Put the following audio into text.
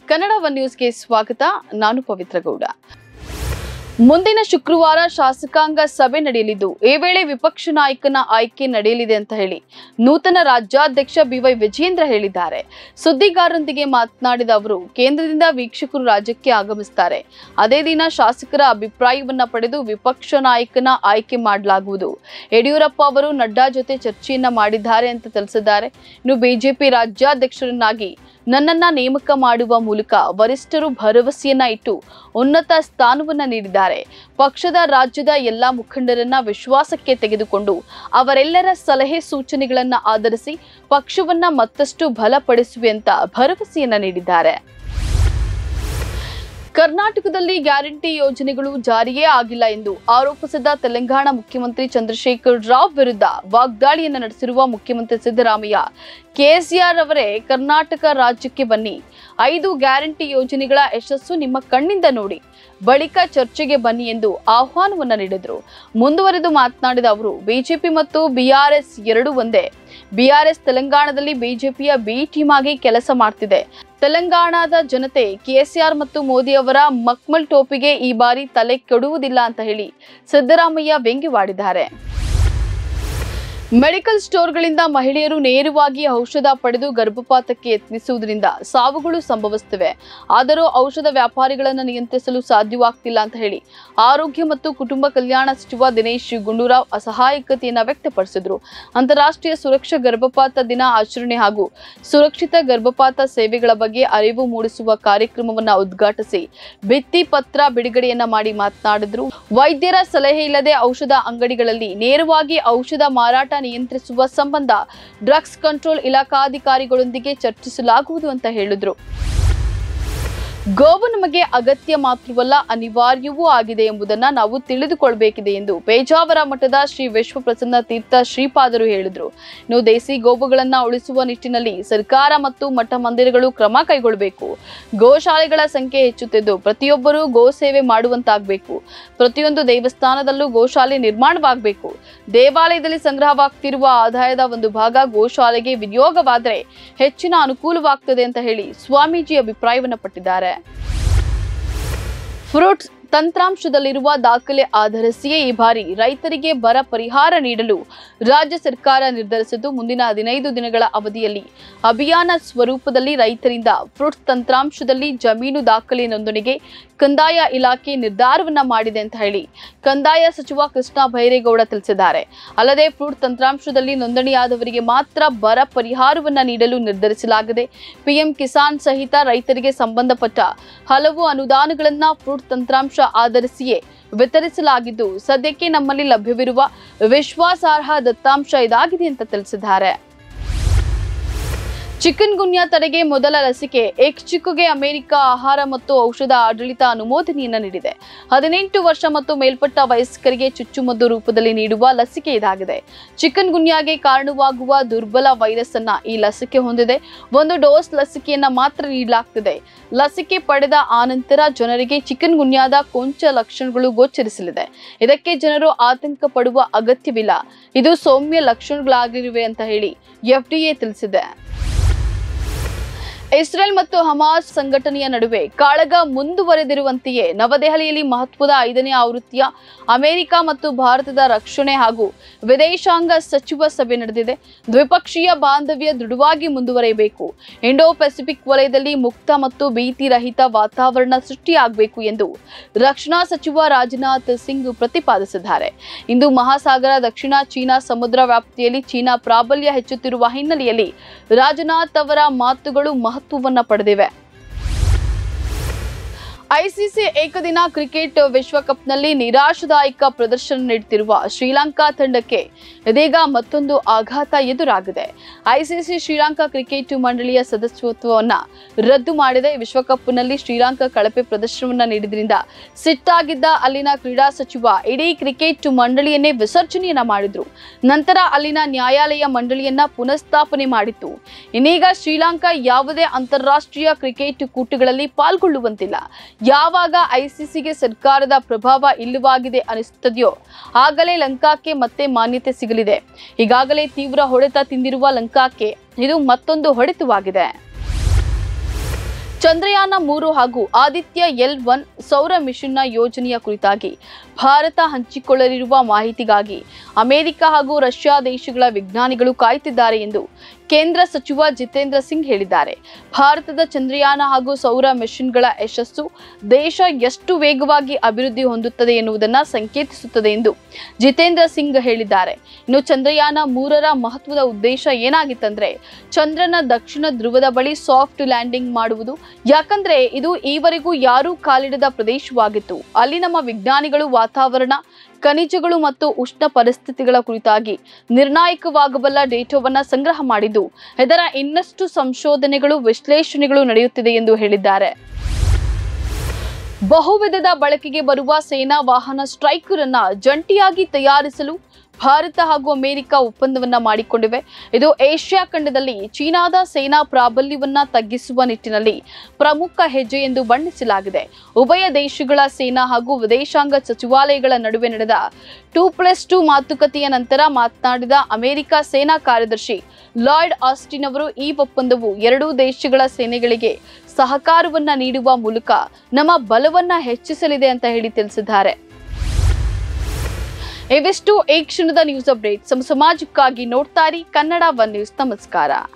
Kannada one ನ್ಯೂಸ್ಗೆ ಸ್ವಾಗತ ನಾನು ಪವಿತ್ರ ಗೌಡ ಮುಂದಿನ ಶುಕ್ರವಾರ ಶಾಸಕಾಂಗ ಸಭೆ ನಡೆಯಲಿದ್ದು ಈ ವೇಳೆ ವಿಪಕ್ಷ ನಾಯಕನ ಆಯ್ಕೆ ನಡೆಯಲಿದೆ ಅಂತ ಹೇಳಿ ನೂತನ ರಾಜ್ಯಾಧ್ಯಕ್ಷ ಬಿವೈ ವಿಜೇಂದ್ರ ಹೇಳಿದ್ದಾರೆ ಸುದ್ದಿಗಾರರೊಂದಿಗೆ ಮಾತನಾಡಿದ ಅವರು ಕೇಂದ್ರದಿಂದ ವೀಕ್ಷಕರು ರಾಜ್ಯಕ್ಕೆ ಆಗಮಿಸುತ್ತಾರೆ ಅದೇ ದಿನ ಶಾಸಕರ ಅಭಿಪ್ರಾಯವನ್ನ ಪಡೆದು ವಿಪಕ್ಷ ನಾಯಕನ ಆಯ್ಕೆ ಮಾಡಲಾಗುವುದು ಯಡಿಯೂರಪ್ಪ ಅವರು ನಡ್ಡಾ ಜೊತೆ ಚರ್ಚೆಯನ್ನ ಮಾಡಿದ್ದಾರೆ ಅಂತ ತಿಳಿಸಿದ್ದಾರೆ ಇನ್ನು ಬಿಜೆಪಿ ರಾಜ್ಯಾಧ್ಯಕ್ಷರನ್ನಾಗಿ ನನ್ನನ್ನ ನೇಮಕ ಮಾಡುವ ಮೂಲಕ ವರಿಷ್ಠರು ಭರವಸೆಯನ್ನ ಇಟ್ಟು ಉನ್ನತ ಸ್ಥಾನವನ್ನ ನೀಡಿದ್ದಾರೆ ಪಕ್ಷದ ರಾಜ್ಯದ ಎಲ್ಲಾ ಮುಖಂಡರನ್ನ ವಿಶ್ವಾಸಕ್ಕೆ ತೆಗೆದುಕೊಂಡು ಅವರೆಲ್ಲರ ಸಲಹೆ ಸೂಚನೆಗಳನ್ನ ಆಧರಿಸಿ ಪಕ್ಷವನ್ನ ಮತ್ತಷ್ಟು ಬಲಪಡಿಸುವೆ ಅಂತ ಭರವಸೆಯನ್ನ ನೀಡಿದ್ದಾರೆ ಕರ್ನಾಟಕದಲ್ಲಿ ಗ್ಯಾರಂಟಿ ಯೋಜನೆಗಳು ಜಾರಿಯೇ ಆಗಿಲ್ಲ ಎಂದು ಆರೋಪಿಸಿದ ತೆಲಂಗಾಣ ಮುಖ್ಯಮಂತ್ರಿ ಚಂದ್ರಶೇಖರ್ ರಾವ್ ವಿರುದ್ಧ ವಾಗ್ದಾಳಿಯನ್ನು ನಡೆಸಿರುವ ಮುಖ್ಯಮಂತ್ರಿ ಸಿದ್ದರಾಮಯ್ಯ ಕೆಸಿಆರ್ ಅವರೇ ಕರ್ನಾಟಕ ರಾಜ್ಯಕ್ಕೆ ಬನ್ನಿ ಐದು ಗ್ಯಾರಂಟಿ ಯೋಜನೆಗಳ ಯಶಸ್ಸು ನಿಮ್ಮ ಕಣ್ಣಿಂದ ನೋಡಿ ಬಳಿಕ ಚರ್ಚೆಗೆ ಬನ್ನಿ ಎಂದು ಆಹ್ವಾನವನ್ನ ನೀಡಿದರು ಮುಂದುವರೆದು ಮಾತನಾಡಿದ ಅವರು ಬಿಜೆಪಿ ಮತ್ತು ಬಿಆರ್ಎಸ್ ಎರಡೂ ಒಂದೇ ಬಿಆರ್ಎಸ್ ತೆಲಂಗಾಣದಲ್ಲಿ ಬಿಜೆಪಿಯ ಬಿ ಟೀಮ್ ಆಗಿ ಕೆಲಸ ಮಾಡ್ತಿದೆ ತೆಲಂಗಾಣದ ಜನತೆ ಕೆಸಿಆರ್ ಮತ್ತು ಮೋದಿ ಅವರ ಮಕ್ಮಲ್ ಟೋಪಿಗೆ ಈ ಬಾರಿ ತಲೆ ಕೆಡುವುದಿಲ್ಲ ಅಂತ ಹೇಳಿ ಸಿದ್ದರಾಮಯ್ಯ ವ್ಯಂಗ್ಯವಾಡಿದ್ದಾರೆ ಮೆಡಿಕಲ್ ಸ್ಟೋರ್ಗಳಿಂದ ಮಹಿಳೆಯರು ನೇರವಾಗಿ ಔಷಧ ಪಡೆದು ಗರ್ಭಪಾತಕ್ಕೆ ಯತ್ನಿಸುವುದರಿಂದ ಸಾವುಗಳು ಸಂಭವಿಸುತ್ತಿವೆ ಆದರೂ ಔಷಧ ವ್ಯಾಪಾರಿಗಳನ್ನು ನಿಯಂತ್ರಿಸಲು ಸಾಧ್ಯವಾಗ್ತಿಲ್ಲ ಅಂತ ಹೇಳಿ ಆರೋಗ್ಯ ಮತ್ತು ಕುಟುಂಬ ಕಲ್ಯಾಣ ಸಚಿವ ದಿನೇಶ್ ಗುಂಡೂರಾವ್ ಅಸಹಾಯಕತೆಯನ್ನು ವ್ಯಕ್ತಪಡಿಸಿದರು ಅಂತಾರಾಷ್ಟ್ರೀಯ ಸುರಕ್ಷಾ ಗರ್ಭಪಾತ ದಿನ ಆಚರಣೆ ಹಾಗೂ ಸುರಕ್ಷಿತ ಗರ್ಭಪಾತ ಸೇವೆಗಳ ಬಗ್ಗೆ ಅರಿವು ಮೂಡಿಸುವ ಕಾರ್ಯಕ್ರಮವನ್ನು ಉದ್ಘಾಟಿಸಿ ಭಿತ್ತಿ ಪತ್ರ ಬಿಡುಗಡೆಯನ್ನ ಮಾಡಿ ಮಾತನಾಡಿದ್ರು ವೈದ್ಯರ ಸಲಹೆ ಇಲ್ಲದೆ ಔಷಧ ಅಂಗಡಿಗಳಲ್ಲಿ ನೇರವಾಗಿ ಔಷಧ ಮಾರಾಟ ನಿಯಂತ್ರಿಸುವ ಸಂಬಂಧ ಡ್ರಗ್ಸ್ ಕಂಟ್ರೋಲ್ ಇಲಾಖಾಧಿಕಾರಿಗಳೊಂದಿಗೆ ಚರ್ಚಿಸಲಾಗುವುದು ಅಂತ ಹೇಳಿದ್ರು ಗೋವು ನಮಗೆ ಅಗತ್ಯ ಮಾತ್ರವಲ್ಲ ಅನಿವಾರ್ಯವೂ ಆಗಿದೆ ಎಂಬುದನ್ನ ನಾವು ತಿಳಿದುಕೊಳ್ಬೇಕಿದೆ ಎಂದು ಪೇಜಾವರ ಮಠದ ಶ್ರೀ ವಿಶ್ವಪ್ರಸನ್ನ ತೀರ್ಥ ಶ್ರೀಪಾದರು ಹೇಳಿದರು ಇನ್ನು ದೇಸಿ ಗೋವುಗಳನ್ನ ಉಳಿಸುವ ನಿಟ್ಟಿನಲ್ಲಿ ಸರ್ಕಾರ ಮತ್ತು ಮಠ ಮಂದಿರಗಳು ಕ್ರಮ ಕೈಗೊಳ್ಳಬೇಕು ಗೋಶಾಲೆಗಳ ಸಂಖ್ಯೆ ಹೆಚ್ಚುತ್ತಿದ್ದು ಪ್ರತಿಯೊಬ್ಬರೂ ಗೋ ಸೇವೆ ಮಾಡುವಂತಾಗಬೇಕು ಪ್ರತಿಯೊಂದು ದೇವಸ್ಥಾನದಲ್ಲೂ ಗೋಶಾಲೆ ನಿರ್ಮಾಣವಾಗಬೇಕು ದೇವಾಲಯದಲ್ಲಿ ಸಂಗ್ರಹವಾಗ್ತಿರುವ ಆದಾಯದ ಒಂದು ಭಾಗ ಗೋಶಾಲೆಗೆ ವಿನಿಯೋಗವಾದರೆ ಹೆಚ್ಚಿನ ಅನುಕೂಲವಾಗ್ತದೆ ಅಂತ ಹೇಳಿ ಸ್ವಾಮೀಜಿ ಅಭಿಪ್ರಾಯವನ್ನ ಪಟ್ಟಿದ್ದಾರೆ ಫ್ರೂಟ್ಸ್ ತಂತ್ರಾಂಶದಲ್ಲಿರುವ ದಾಖಲೆ ಆಧರಿಸಿಯೇ ಈ ಬಾರಿ ರೈತರಿಗೆ ಬರ ಪರಿಹಾರ ನೀಡಲು ರಾಜ್ಯ ಸರ್ಕಾರ ನಿರ್ಧರಿಸಿದ್ದು ಮುಂದಿನ ಹದಿನೈದು ದಿನಗಳ ಅವಧಿಯಲ್ಲಿ ಅಭಿಯಾನ ಸ್ವರೂಪದಲ್ಲಿ ರೈತರಿಂದ ಫ್ರೂಟ್ಸ್ ತಂತ್ರಾಂಶದಲ್ಲಿ ಜಮೀನು ದಾಖಲೆ ನೋಂದಣಿಗೆ ಕಂದಾಯ ಇಲಾಖೆ ನಿರ್ಧಾರವನ್ನ ಮಾಡಿದೆ ಅಂತ ಹೇಳಿ ಕಂದಾಯ ಸಚಿವ ಕೃಷ್ಣ ಬೈರೇಗೌಡ ತಿಳಿಸಿದ್ದಾರೆ ಅಲ್ಲದೆ ಫ್ರೂಟ್ ತಂತ್ರಾಂಶದಲ್ಲಿ ನೋಂದಣಿಯಾದವರಿಗೆ ಮಾತ್ರ ಬರ ಪರಿಹಾರವನ್ನ ನೀಡಲು ನಿರ್ಧರಿಸಲಾಗಿದೆ ಪಿಎಂ ಕಿಸಾನ್ ಸಹಿತ ರೈತರಿಗೆ ಸಂಬಂಧಪಟ್ಟ ಹಲವು ಅನುದಾನಗಳನ್ನ ಫ್ರೂಟ್ ತಂತ್ರಾಂಶ ಆಧರಿಸಿಯೇ ವಿತರಿಸಲಾಗಿದ್ದು ಸದ್ಯಕ್ಕೆ ನಮ್ಮಲ್ಲಿ ಲಭ್ಯವಿರುವ ವಿಶ್ವಾಸಾರ್ಹ ದತ್ತಾಂಶ ಇದಾಗಿದೆ ಅಂತ ತಿಳಿಸಿದ್ದಾರೆ ಚಿಕನ್ ಗುನ್ಯಾ ತಡೆಗೆ ಮೊದಲ ಲಸಿಕೆ ಎಕ್ ಚಿಕ್ಕುಗೆ ಅಮೆರಿಕ ಆಹಾರ ಮತ್ತು ಔಷಧ ಆಡಳಿತ ಅನುಮೋದನೆಯನ್ನ ನೀಡಿದೆ ಹದಿನೆಂಟು ವರ್ಷ ಮತ್ತು ಮೇಲ್ಪಟ್ಟ ವಯಸ್ಕರಿಗೆ ಚುಚ್ಚುಮದ್ದು ರೂಪದಲ್ಲಿ ನೀಡುವ ಲಸಿಕೆ ಇದಾಗಿದೆ ಚಿಕನ್ ಗುನ್ಯಾಗೆ ಕಾರಣವಾಗುವ ದುರ್ಬಲ ವೈರಸ್ ಅನ್ನ ಈ ಲಸಿಕೆ ಹೊಂದಿದೆ ಒಂದು ಡೋಸ್ ಲಸಿಕೆಯನ್ನ ಮಾತ್ರ ನೀಡಲಾಗ್ತಿದೆ ಲಸಿಕೆ ಪಡೆದ ಆನಂತರ ಜನರಿಗೆ ಚಿಕನ್ ಗುನ್ಯಾದ ಕೊಂಚ ಲಕ್ಷಣಗಳು ಗೋಚರಿಸಲಿದೆ ಇದಕ್ಕೆ ಜನರು ಆತಂಕ ಪಡುವ ಅಗತ್ಯವಿಲ್ಲ ಇದು ಸೌಮ್ಯ ಲಕ್ಷಣಗಳಾಗಿರುವೆ ಅಂತ ಹೇಳಿ ಎಫ್ಡಿಎ ತಿಳಿಸಿದೆ ಇಸ್ರೇಲ್ ಮತ್ತು ಹಮಾಸ್ ಸಂಘಟನೆಯ ನಡುವೆ ಕಾಳಗ ಮುಂದುವರೆದಿರುವಂತೆಯೇ ನವದೆಹಲಿಯಲ್ಲಿ ಮಹತ್ವದ ಐದನೇ ಆವೃತ್ತಿಯ ಅಮೆರಿಕ ಮತ್ತು ಭಾರತದ ರಕ್ಷಣೆ ಹಾಗೂ ವಿದೇಶಾಂಗ ಸಚಿವ ಸಭೆ ನಡೆದಿದೆ ದ್ವಿಪಕ್ಷೀಯ ಬಾಂಧವ್ಯ ದೃಢವಾಗಿ ಮುಂದುವರಿಯಬೇಕು ಇಂಡೋ ಪೆಸಿಫಿಕ್ ವಲಯದಲ್ಲಿ ಮುಕ್ತ ಮತ್ತು ಭೀತಿ ರಹಿತ ವಾತಾವರಣ ಸೃಷ್ಟಿಯಾಗಬೇಕು ಎಂದು ರಕ್ಷಣಾ ಸಚಿವ ರಾಜನಾಥ್ ಸಿಂಗ್ ಪ್ರತಿಪಾದಿಸಿದ್ದಾರೆ ಇಂದು ಮಹಾಸಾಗರ ದಕ್ಷಿಣ ಚೀನಾ ಸಮುದ್ರ ವ್ಯಾಪ್ತಿಯಲ್ಲಿ ಚೀನಾ ಪ್ರಾಬಲ್ಯ ಹೆಚ್ಚುತ್ತಿರುವ ಹಿನ್ನೆಲೆಯಲ್ಲಿ ರಾಜನಾಥ್ ಅವರ ಮಾತುಗಳು ಮಹತ್ವವನ್ನ ಪಡೆದಿವೆ ಐಸಿಸಿ ಏಕದಿನ ಕ್ರಿಕೆಟ್ ವಿಶ್ವಕಪ್ನಲ್ಲಿ ನಿರಾಶಾದಾಯಕ ಪ್ರದರ್ಶನ ನೀಡುತ್ತಿರುವ ಶ್ರೀಲಂಕಾ ತಂಡಕ್ಕೆ ಇದೀಗ ಮತ್ತೊಂದು ಆಘಾತ ಎದುರಾಗಿದೆ ಐಸಿಸಿ ಶ್ರೀಲಂಕಾ ಕ್ರಿಕೆಟ್ ಮಂಡಳಿಯ ಸದಸ್ಯತ್ವವನ್ನ ರದ್ದು ಮಾಡಿದೆ ವಿಶ್ವಕಪ್ನಲ್ಲಿ ಶ್ರೀಲಂಕಾ ಕಳಪೆ ಪ್ರದರ್ಶನವನ್ನ ನೀಡಿದ್ರಿಂದ ಸಿಟ್ಟಾಗಿದ್ದ ಅಲ್ಲಿನ ಕ್ರೀಡಾ ಸಚಿವ ಇಡೀ ಕ್ರಿಕೆಟ್ ಮಂಡಳಿಯನ್ನೇ ವಿಸರ್ಜನೆಯನ್ನ ಮಾಡಿದ್ರು ನಂತರ ಅಲ್ಲಿನ ನ್ಯಾಯಾಲಯ ಮಂಡಳಿಯನ್ನ ಪುನಃಸ್ಥಾಪನೆ ಮಾಡಿತ್ತು ಇನ್ನೀಗ ಶ್ರೀಲಂಕಾ ಯಾವುದೇ ಅಂತಾರಾಷ್ಟ್ರೀಯ ಕ್ರಿಕೆಟ್ ಕೂಟಗಳಲ್ಲಿ ಪಾಲ್ಗೊಳ್ಳುವಂತಿಲ್ಲ ಯಾವಾಗ ಐಸಿಸಿಗೆ ಸರ್ಕಾರದ ಪ್ರಭಾವ ಇಲ್ಲವಾಗಿದೆ ಅನಿಸುತ್ತದೆಯೋ ಆಗಲೇ ಲಂಕಾಕ್ಕೆ ಮತ್ತೆ ಮಾನ್ಯತೆ ಸಿಗಲಿದೆ ಈಗಾಗಲೇ ತೀವ್ರ ಹೊಡೆತ ತಿಂದಿರುವ ಲಂಕಾಕ್ಕೆ ಇದು ಮತ್ತೊಂದು ಹೊಡೆತವಾಗಿದೆ ಚಂದ್ರಯಾನ ಮೂರು ಹಾಗೂ ಆದಿತ್ಯ ಎಲ್ ಒನ್ ಸೌರ ಮಿಷನ್ನ ಯೋಜನೆಯ ಕುರಿತಾಗಿ ಭಾರತ ಹಂಚಿಕೊಳ್ಳಲಿರುವ ಮಾಹಿತಿಗಾಗಿ ಅಮೆರಿಕ ಹಾಗೂ ರಷ್ಯಾ ದೇಶಗಳ ವಿಜ್ಞಾನಿಗಳು ಕಾಯ್ತಿದ್ದಾರೆ ಎಂದು ಕೇಂದ್ರ ಸಚಿವ ಜಿತೇಂದ್ರ ಸಿಂಗ್ ಹೇಳಿದ್ದಾರೆ ಭಾರತದ ಚಂದ್ರಯಾನ ಹಾಗೂ ಸೌರ ಮಿಷನ್ಗಳ ಯಶಸ್ಸು ದೇಶ ಎಷ್ಟು ವೇಗವಾಗಿ ಅಭಿವೃದ್ಧಿ ಹೊಂದುತ್ತದೆ ಎನ್ನುವುದನ್ನು ಸಂಕೇತಿಸುತ್ತದೆ ಎಂದು ಜಿತೇಂದ್ರ ಸಿಂಗ್ ಹೇಳಿದ್ದಾರೆ ಇನ್ನು ಚಂದ್ರಯಾನ ಮೂರರ ಮಹತ್ವದ ಉದ್ದೇಶ ಏನಾಗಿತ್ತಂದ್ರೆ ಚಂದ್ರನ ದಕ್ಷಿಣ ಧ್ರುವದ ಬಳಿ ಸಾಫ್ಟ್ ಲ್ಯಾಂಡಿಂಗ್ ಮಾಡುವುದು ಯಾಕಂದ್ರೆ ಇದು ಈವರೆಗೂ ಯಾರೂ ಕಾಲಿಡದ ಪ್ರದೇಶವಾಗಿತ್ತು ಅಲ್ಲಿ ನಮ್ಮ ವಿಜ್ಞಾನಿಗಳು ವಾತಾವರಣ ಖನಿಜಗಳು ಮತ್ತು ಉಷ್ಣ ಪರಿಸ್ಥಿತಿಗಳ ಕುರಿತಾಗಿ ನಿರ್ಣಾಯಕವಾಗಬಲ್ಲ ಡೇಟಾವನ್ನ ಸಂಗ್ರಹ ಮಾಡಿದ್ದು ಇದರ ಇನ್ನಷ್ಟು ಸಂಶೋಧನೆಗಳು ವಿಶ್ಲೇಷಣೆಗಳು ನಡೆಯುತ್ತಿದೆ ಎಂದು ಹೇಳಿದ್ದಾರೆ ಬಹುವಿಧದ ಬಳಕೆಗೆ ಬರುವ ಸೇನಾ ವಾಹನ ಸ್ಟ್ರೈಕರ್ ಅನ್ನ ಜಂಟಿಯಾಗಿ ತಯಾರಿಸಲು ಭಾರತ ಹಾಗೂ ಅಮೆರಿಕ ಒಪ್ಪಂದವನ್ನ ಮಾಡಿಕೊಂಡಿವೆ ಇದು ಏಷ್ಯಾ ಖಂಡದಲ್ಲಿ ಚೀನಾದ ಸೇನಾ ಪ್ರಾಬಲ್ಯವನ್ನ ತಗ್ಗಿಸುವ ನಿಟ್ಟಿನಲ್ಲಿ ಪ್ರಮುಖ ಹೆಜ್ಜೆ ಎಂದು ಬಣ್ಣಿಸಲಾಗಿದೆ ಉಭಯ ದೇಶಗಳ ಸೇನಾ ಹಾಗೂ ವಿದೇಶಾಂಗ ಸಚಿವಾಲಯಗಳ ನಡುವೆ ನಡೆದ ಟೂ ಪ್ಲಸ್ ಟೂ ಮಾತುಕತೆಯ ನಂತರ ಮಾತನಾಡಿದ ಅಮೆರಿಕ ಸೇನಾ ಕಾರ್ಯದರ್ಶಿ ಲಾಯ್ಡ್ ಆಸ್ಟಿನ್ ಅವರು ಈ ಒಪ್ಪಂದವು ಎರಡೂ ದೇಶಗಳ ಸೇನೆಗಳಿಗೆ ಸಹಕಾರವನ್ನ ನೀಡುವ ಮೂಲಕ ನಮ್ಮ ಬಲವನ್ನ ಹೆಚ್ಚಿಸಲಿದೆ ಅಂತ ಹೇಳಿ ತಿಳಿಸಿದ್ದಾರೆ ಇವಿಷ್ಟು ಈ ಕ್ಷಣದ ನ್ಯೂಸ್ ಅಪ್ಡೇಟ್ ಸಮ ಸಮಾಜಕ್ಕಾಗಿ ನೋಡ್ತಾ ಇರಿ ಕನ್ನಡ ಒನ್ ನ್ಯೂಸ್ ನಮಸ್ಕಾರ